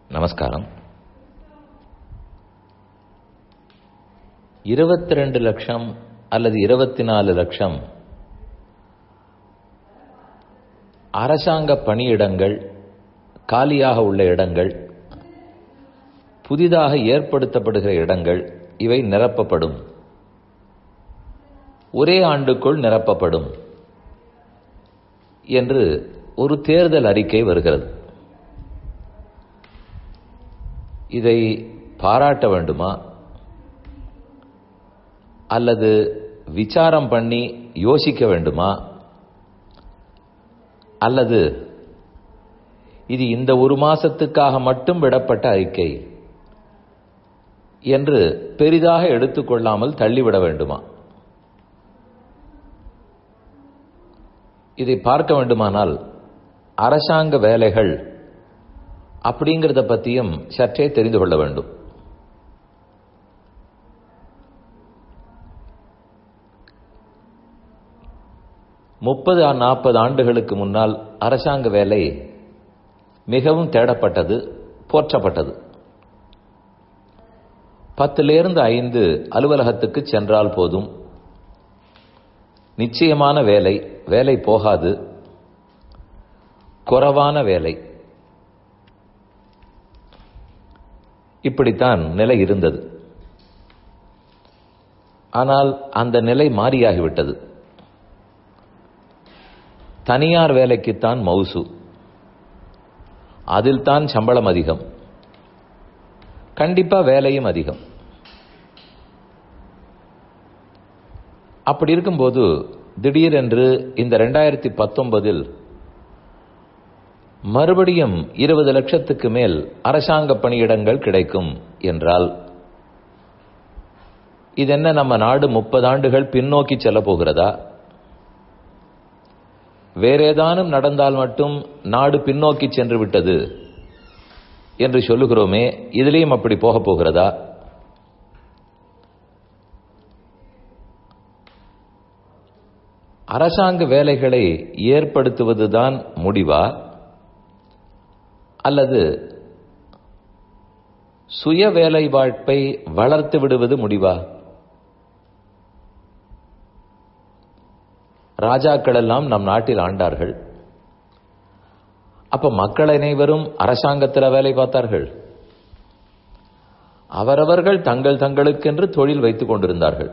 நமஸ்காரம் இருபத்தி ரெண்டு லட்சம் அல்லது இருபத்தி நாலு லட்சம் அரசாங்க பணியிடங்கள் காலியாக உள்ள இடங்கள் புதிதாக ஏற்படுத்தப்படுகிற இடங்கள் இவை நிரப்பப்படும் ஒரே ஆண்டுக்குள் நிரப்பப்படும் என்று ஒரு தேர்தல் அறிக்கை வருகிறது இதை பாராட்ட வேண்டுமா அல்லது விசாரம் பண்ணி யோசிக்க வேண்டுமா அல்லது இது இந்த ஒரு மாசத்துக்காக மட்டும் விடப்பட்ட அறிக்கை என்று பெரிதாக எடுத்துக்கொள்ளாமல் தள்ளிவிட வேண்டுமா இதை பார்க்க வேண்டுமானால் அரசாங்க வேலைகள் அப்படிங்கிறத பற்றியும் சற்றே தெரிந்து கொள்ள வேண்டும் முப்பது நாற்பது ஆண்டுகளுக்கு முன்னால் அரசாங்க வேலை மிகவும் தேடப்பட்டது போற்றப்பட்டது பத்திலிருந்து ஐந்து அலுவலகத்துக்கு சென்றால் போதும் நிச்சயமான வேலை வேலை போகாது குறைவான வேலை இப்படித்தான் நிலை இருந்தது ஆனால் அந்த நிலை மாறியாகிவிட்டது தனியார் வேலைக்குத்தான் மவுசு அதில் தான் சம்பளம் அதிகம் கண்டிப்பா வேலையும் அதிகம் அப்படி இருக்கும்போது திடீரென்று இந்த ரெண்டாயிரத்தி பத்தொன்பதில் மறுபடியும் இருபது லட்சத்துக்கு மேல் அரசாங்க பணியிடங்கள் கிடைக்கும் என்றால் இதென்ன நம்ம நாடு முப்பது ஆண்டுகள் பின்னோக்கி செல்ல போகிறதா வேற ஏதானும் நடந்தால் மட்டும் நாடு பின்னோக்கி சென்று விட்டது என்று சொல்லுகிறோமே இதுலேயும் அப்படி போக போகிறதா அரசாங்க வேலைகளை ஏற்படுத்துவதுதான் முடிவா அல்லது சுய வேலை வாய்ப்பை வளர்த்து விடுவது முடிவா ராஜாக்கள் எல்லாம் நம் நாட்டில் ஆண்டார்கள் அப்ப மக்கள் அனைவரும் அரசாங்கத்தில் வேலை பார்த்தார்கள் அவரவர்கள் தங்கள் தங்களுக்கென்று தொழில் வைத்துக் கொண்டிருந்தார்கள்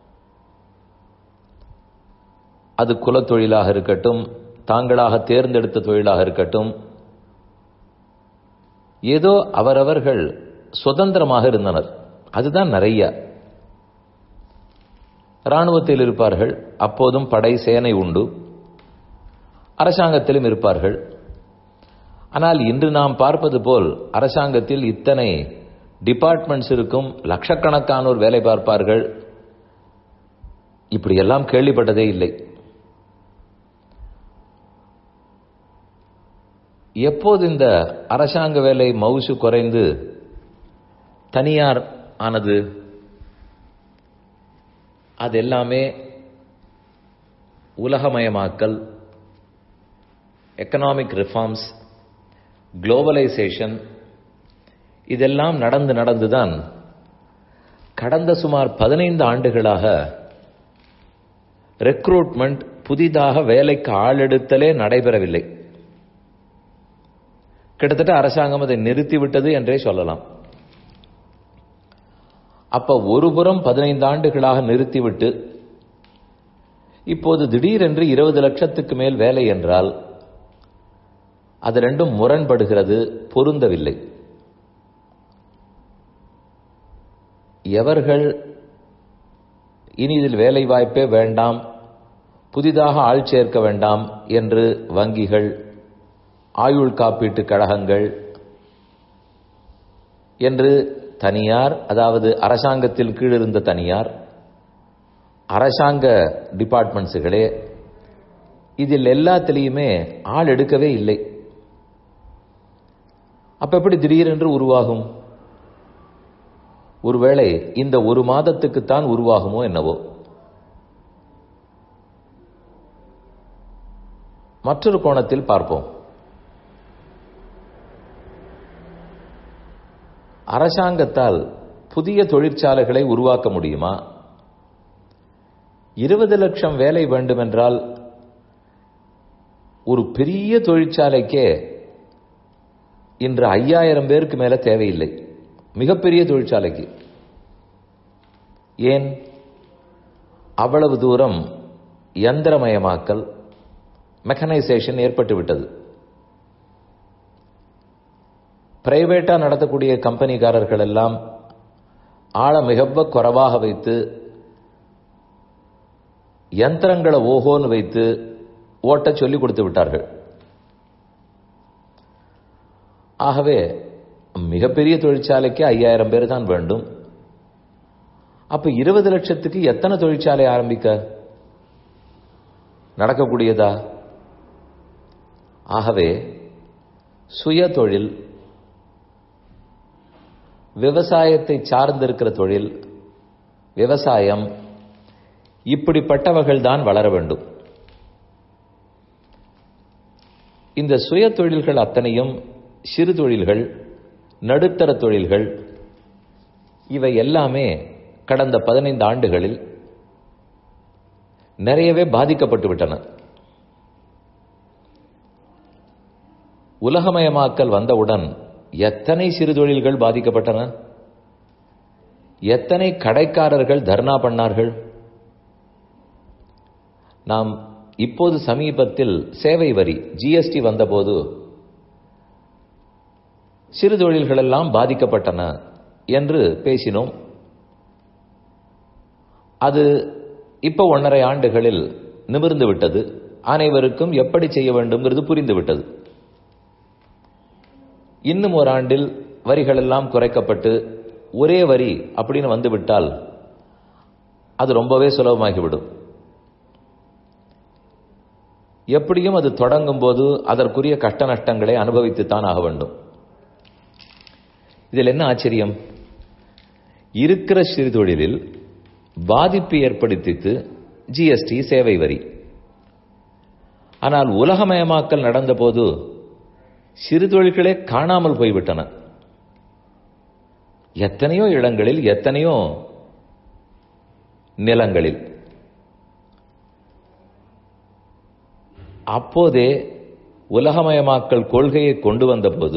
அது குலத்தொழிலாக இருக்கட்டும் தாங்களாக தேர்ந்தெடுத்த தொழிலாக இருக்கட்டும் ஏதோ அவரவர்கள் சுதந்திரமாக இருந்தனர் அதுதான் நிறைய இராணுவத்தில் இருப்பார்கள் அப்போதும் படை சேனை உண்டு அரசாங்கத்திலும் இருப்பார்கள் ஆனால் இன்று நாம் பார்ப்பது போல் அரசாங்கத்தில் இத்தனை டிபார்ட்மெண்ட்ஸ் இருக்கும் லட்சக்கணக்கானோர் வேலை பார்ப்பார்கள் இப்படியெல்லாம் கேள்விப்பட்டதே இல்லை எப்போது இந்த அரசாங்க வேலை மவுசு குறைந்து தனியார் ஆனது அது எல்லாமே உலகமயமாக்கல் எக்கனாமிக் ரிஃபார்ம்ஸ் குளோபலைசேஷன் இதெல்லாம் நடந்து நடந்துதான் கடந்த சுமார் பதினைந்து ஆண்டுகளாக ரெக்ரூட்மெண்ட் புதிதாக வேலைக்கு ஆளெடுத்தலே நடைபெறவில்லை கிட்டத்தட்ட அரசாங்கம் அதை நிறுத்திவிட்டது என்றே சொல்லலாம் அப்ப ஒரு புறம் பதினைந்து ஆண்டுகளாக நிறுத்திவிட்டு இப்போது திடீரென்று இருபது லட்சத்துக்கு மேல் வேலை என்றால் அது ரெண்டும் முரண்படுகிறது பொருந்தவில்லை எவர்கள் இனி இதில் வேலை வாய்ப்பே வேண்டாம் புதிதாக ஆள் சேர்க்க வேண்டாம் என்று வங்கிகள் ஆயுள் காப்பீட்டு கழகங்கள் என்று தனியார் அதாவது அரசாங்கத்தில் கீழ் இருந்த தனியார் அரசாங்க டிபார்ட்மெண்ட்ஸுகளே இதில் எல்லாத்திலையுமே ஆள் எடுக்கவே இல்லை அப்ப எப்படி திடீரென்று உருவாகும் ஒருவேளை இந்த ஒரு மாதத்துக்குத்தான் உருவாகுமோ என்னவோ மற்றொரு கோணத்தில் பார்ப்போம் அரசாங்கத்தால் புதிய தொழிற்சாலைகளை உருவாக்க முடியுமா இருபது லட்சம் வேலை வேண்டுமென்றால் ஒரு பெரிய தொழிற்சாலைக்கே இன்று ஐயாயிரம் பேருக்கு மேல தேவையில்லை மிகப்பெரிய தொழிற்சாலைக்கு ஏன் அவ்வளவு தூரம் யந்திரமயமாக்கல் மெக்கனைசேஷன் ஏற்பட்டு விட்டது பிரைவேட்டா நடத்தக்கூடிய கம்பெனிக்காரர்கள் எல்லாம் ஆழ மிகவ குறைவாக வைத்து யந்திரங்களை ஓஹோன்னு வைத்து ஓட்ட சொல்லி கொடுத்து விட்டார்கள் ஆகவே மிகப்பெரிய தொழிற்சாலைக்கு ஐயாயிரம் பேர் தான் வேண்டும் அப்ப இருபது லட்சத்துக்கு எத்தனை தொழிற்சாலை ஆரம்பிக்க நடக்கக்கூடியதா ஆகவே சுய தொழில் விவசாயத்தை சார்ந்திருக்கிற தொழில் விவசாயம் இப்படிப்பட்டவர்கள் தான் வளர வேண்டும் இந்த சுய தொழில்கள் அத்தனையும் சிறு தொழில்கள் நடுத்தர தொழில்கள் இவை எல்லாமே கடந்த பதினைந்து ஆண்டுகளில் நிறையவே பாதிக்கப்பட்டு விட்டன உலகமயமாக்கல் வந்தவுடன் எத்தனை சிறு தொழில்கள் பாதிக்கப்பட்டன எத்தனை கடைக்காரர்கள் தர்ணா பண்ணார்கள் நாம் இப்போது சமீபத்தில் சேவை வரி ஜிஎஸ்டி வந்தபோது சிறு தொழில்கள் எல்லாம் பாதிக்கப்பட்டன என்று பேசினோம் அது இப்ப ஒன்றரை ஆண்டுகளில் நிமிர்ந்து விட்டது அனைவருக்கும் எப்படி செய்ய வேண்டும்ங்கிறது புரிந்து விட்டது இன்னும் ஒரு ஆண்டில் வரிகள் எல்லாம் குறைக்கப்பட்டு ஒரே வரி அப்படின்னு வந்துவிட்டால் அது ரொம்பவே சுலபமாகிவிடும் எப்படியும் அது தொடங்கும் போது அதற்குரிய கஷ்ட நஷ்டங்களை அனுபவித்துத்தான் ஆக வேண்டும் இதில் என்ன ஆச்சரியம் இருக்கிற சிறு தொழிலில் பாதிப்பு ஏற்படுத்தித்து ஜிஎஸ்டி சேவை வரி ஆனால் உலகமயமாக்கல் நடந்தபோது சிறு தொழில்களே காணாமல் போய்விட்டன எத்தனையோ இடங்களில் எத்தனையோ நிலங்களில் அப்போதே உலகமயமாக்கல் கொள்கையை கொண்டு வந்தபோது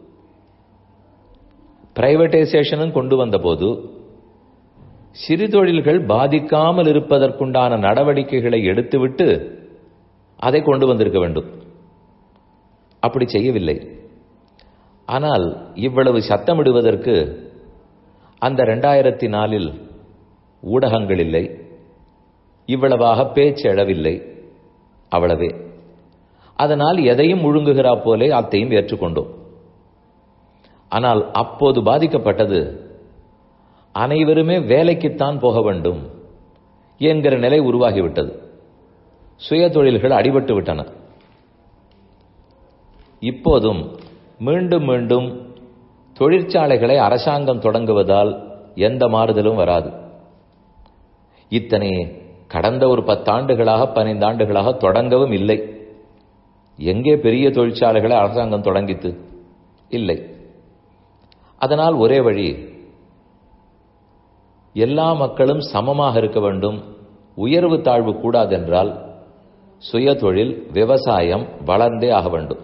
பிரைவேட்டைசேஷனும் கொண்டு வந்தபோது சிறு தொழில்கள் பாதிக்காமல் இருப்பதற்குண்டான நடவடிக்கைகளை எடுத்துவிட்டு அதை கொண்டு வந்திருக்க வேண்டும் அப்படி செய்யவில்லை ஆனால் இவ்வளவு சத்தமிடுவதற்கு அந்த ரெண்டாயிரத்தி நாலில் ஊடகங்கள் இல்லை இவ்வளவாக பேச்சு எழவில்லை அவ்வளவே அதனால் எதையும் முழுங்குகிறா போலே அத்தையும் ஏற்றுக்கொண்டோம் ஆனால் அப்போது பாதிக்கப்பட்டது அனைவருமே வேலைக்குத்தான் போக வேண்டும் என்கிற நிலை உருவாகிவிட்டது சுய தொழில்கள் அடிபட்டு விட்டன இப்போதும் மீண்டும் மீண்டும் தொழிற்சாலைகளை அரசாங்கம் தொடங்குவதால் எந்த மாறுதலும் வராது இத்தனை கடந்த ஒரு பத்தாண்டுகளாக பதினைந்து ஆண்டுகளாக தொடங்கவும் இல்லை எங்கே பெரிய தொழிற்சாலைகளை அரசாங்கம் தொடங்கித்து இல்லை அதனால் ஒரே வழி எல்லா மக்களும் சமமாக இருக்க வேண்டும் உயர்வு தாழ்வு கூடாதென்றால் சுய தொழில் விவசாயம் வளர்ந்தே ஆக வேண்டும்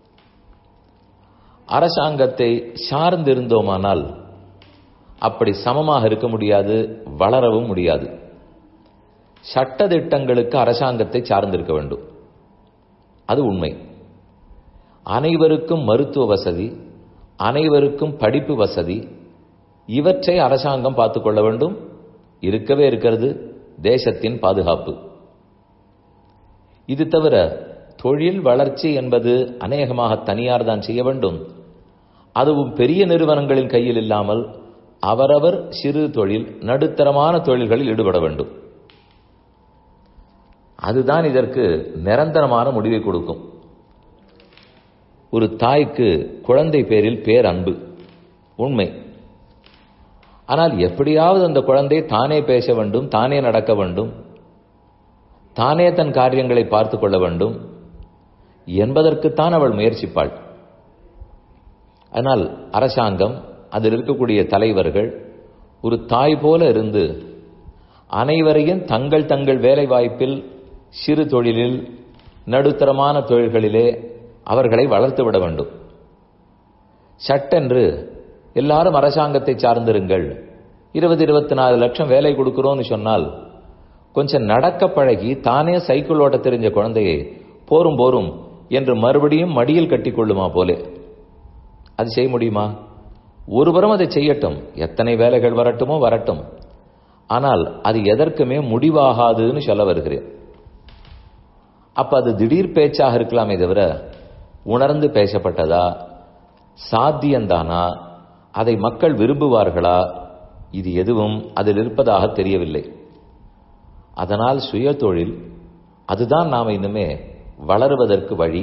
அரசாங்கத்தை சார்ந்திருந்தோமானால் அப்படி சமமாக இருக்க முடியாது வளரவும் முடியாது சட்ட திட்டங்களுக்கு அரசாங்கத்தை சார்ந்திருக்க வேண்டும் அது உண்மை அனைவருக்கும் மருத்துவ வசதி அனைவருக்கும் படிப்பு வசதி இவற்றை அரசாங்கம் பார்த்துக் கொள்ள வேண்டும் இருக்கவே இருக்கிறது தேசத்தின் பாதுகாப்பு இது தவிர தொழில் வளர்ச்சி என்பது அநேகமாக தனியார் தான் செய்ய வேண்டும் அதுவும் பெரிய நிறுவனங்களின் கையில் இல்லாமல் அவரவர் சிறு தொழில் நடுத்தரமான தொழில்களில் ஈடுபட வேண்டும் அதுதான் இதற்கு நிரந்தரமான முடிவை கொடுக்கும் ஒரு தாய்க்கு குழந்தை பேரில் பேரன்பு உண்மை ஆனால் எப்படியாவது அந்த குழந்தை தானே பேச வேண்டும் தானே நடக்க வேண்டும் தானே தன் காரியங்களை பார்த்து கொள்ள வேண்டும் என்பதற்குத்தான் அவள் முயற்சிப்பாள் ஆனால் அரசாங்கம் அதில் இருக்கக்கூடிய தலைவர்கள் ஒரு தாய் போல இருந்து அனைவரையும் தங்கள் தங்கள் வேலை வாய்ப்பில் சிறு தொழிலில் நடுத்தரமான தொழில்களிலே அவர்களை வளர்த்து விட வேண்டும் சட்டென்று எல்லாரும் அரசாங்கத்தை சார்ந்திருங்கள் இருபது இருபத்தி நாலு லட்சம் வேலை கொடுக்கிறோம்னு சொன்னால் கொஞ்சம் நடக்க பழகி தானே சைக்கிள் ஓட்ட தெரிஞ்ச குழந்தையை போரும் போரும் என்று மறுபடியும் மடியில் கட்டிக்கொள்ளுமா போலே அது செய்ய முடியுமா ஒருபுறம் அதை செய்யட்டும் எத்தனை வேலைகள் வரட்டுமோ வரட்டும் ஆனால் அது எதற்குமே முடிவாகாதுன்னு சொல்ல வருகிறேன் அப்ப அது திடீர் பேச்சாக இருக்கலாமே தவிர உணர்ந்து பேசப்பட்டதா சாத்தியந்தானா அதை மக்கள் விரும்புவார்களா இது எதுவும் அதில் இருப்பதாக தெரியவில்லை அதனால் சுய தொழில் அதுதான் நாம் இன்னுமே வளருவதற்கு வழி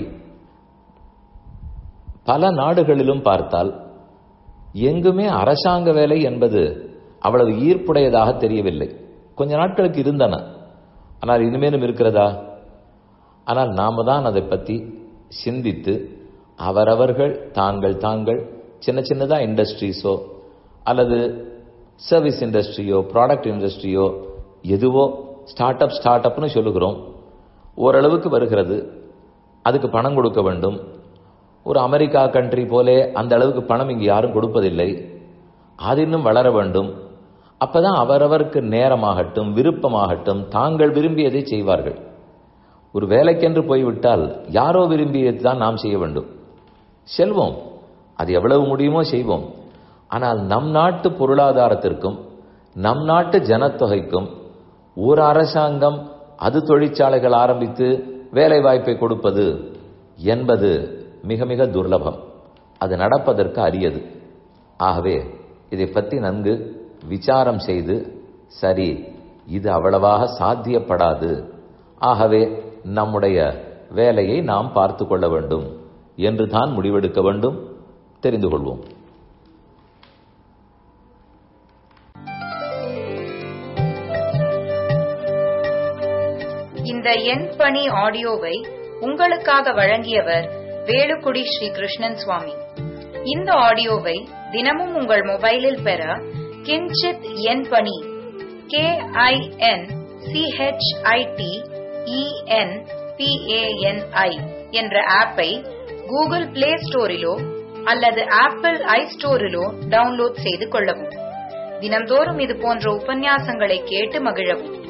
பல நாடுகளிலும் பார்த்தால் எங்குமே அரசாங்க வேலை என்பது அவ்வளவு ஈர்ப்புடையதாக தெரியவில்லை கொஞ்ச நாட்களுக்கு இருந்தன ஆனால் இனிமேலும் இருக்கிறதா ஆனால் நாம தான் அதை பற்றி சிந்தித்து அவரவர்கள் தாங்கள் தாங்கள் சின்ன சின்னதா இண்டஸ்ட்ரீஸோ அல்லது சர்வீஸ் இண்டஸ்ட்ரியோ ப்ராடக்ட் இண்டஸ்ட்ரியோ எதுவோ ஸ்டார்ட் அப் ஸ்டார்ட் அப்னு சொல்லுகிறோம் ஓரளவுக்கு வருகிறது அதுக்கு பணம் கொடுக்க வேண்டும் ஒரு அமெரிக்கா கண்ட்ரி போலே அந்த அளவுக்கு பணம் இங்கு யாரும் கொடுப்பதில்லை அது இன்னும் வளர வேண்டும் அப்பதான் அவரவருக்கு நேரமாகட்டும் விருப்பமாகட்டும் தாங்கள் விரும்பியதை செய்வார்கள் ஒரு வேலைக்கென்று போய்விட்டால் யாரோ விரும்பியது தான் நாம் செய்ய வேண்டும் செல்வோம் அது எவ்வளவு முடியுமோ செய்வோம் ஆனால் நம் நாட்டு பொருளாதாரத்திற்கும் நம் நாட்டு ஜனத்தொகைக்கும் ஒரு அரசாங்கம் அது தொழிற்சாலைகள் ஆரம்பித்து வேலை வாய்ப்பை கொடுப்பது என்பது மிக மிக துர்லபம் அது நடப்பதற்கு அரியது ஆகவே இதை பற்றி நன்கு விசாரம் செய்து சரி இது அவ்வளவாக சாத்தியப்படாது ஆகவே நம்முடைய வேலையை நாம் பார்த்து கொள்ள வேண்டும் என்று தான் முடிவெடுக்க வேண்டும் தெரிந்து கொள்வோம் இந்த எண் பணி ஆடியோவை உங்களுக்காக வழங்கியவர் வேலுக்குடி ஸ்ரீ கிருஷ்ணன் சுவாமி இந்த ஆடியோவை தினமும் உங்கள் மொபைலில் பெற கிஞ்சித் எண் பணி கே ஐ என் சிஹெச்ஐடி இஎன் பிஏஎன்ஐ என்ற ஆப்பை கூகுள் பிளே ஸ்டோரிலோ அல்லது ஆப்பிள் ஐ ஸ்டோரிலோ டவுன்லோட் செய்து கொள்ளவும் தினந்தோறும் இது போன்ற உபன்யாசங்களை கேட்டு மகிழவும்